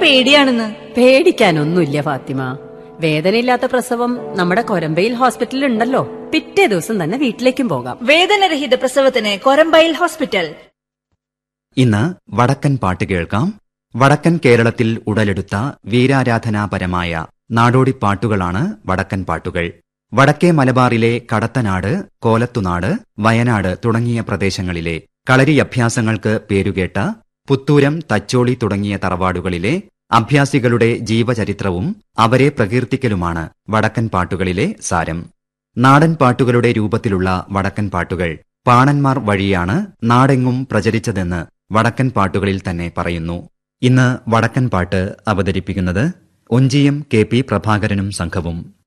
പേടിയാണെന്ന് പേടിക്കാനൊന്നുമില്ല ഫാത്തിമ വേദനയില്ലാത്ത പ്രസവം നമ്മുടെ കൊരമ്പയിൽ ഹോസ്പിറ്റലിൽ ഉണ്ടല്ലോ പിറ്റേ ദിവസം തന്നെ വീട്ടിലേക്കും പോകാം വേദനരഹിത പ്രസവത്തിന് കൊരമ്പയിൽ ഹോസ്പിറ്റൽ ഇന്ന് വടക്കൻ പാട്ട് കേൾക്കാം വടക്കൻ കേരളത്തിൽ ഉടലെടുത്ത വീരാരാധനാപരമായ നാടോടിപ്പാട്ടുകളാണ് വടക്കൻ പാട്ടുകൾ വടക്കേ മലബാറിലെ കടത്തനാട് കോലത്തുനാട് വയനാട് തുടങ്ങിയ പ്രദേശങ്ങളിലെ കളരിയഭ്യാസങ്ങൾക്ക് പേരുകേട്ട പുത്തൂരം തച്ചോളി തുടങ്ങിയ തറവാടുകളിലെ അഭ്യാസികളുടെ ജീവചരിത്രവും അവരെ പ്രകീർത്തിക്കലുമാണ് വടക്കൻ പാട്ടുകളിലെ സാരം നാടൻ പാട്ടുകളുടെ രൂപത്തിലുള്ള വടക്കൻ പാട്ടുകൾ പാണന്മാർ വഴിയാണ് നാടെങ്ങും പ്രചരിച്ചതെന്ന് വടക്കൻ പാട്ടുകളിൽ തന്നെ പറയുന്നു ഇന്ന് വടക്കൻ പാട്ട് അവതരിപ്പിക്കുന്നത് ഒഞ്ചിയം കെ പി പ്രഭാകരനും സംഘവും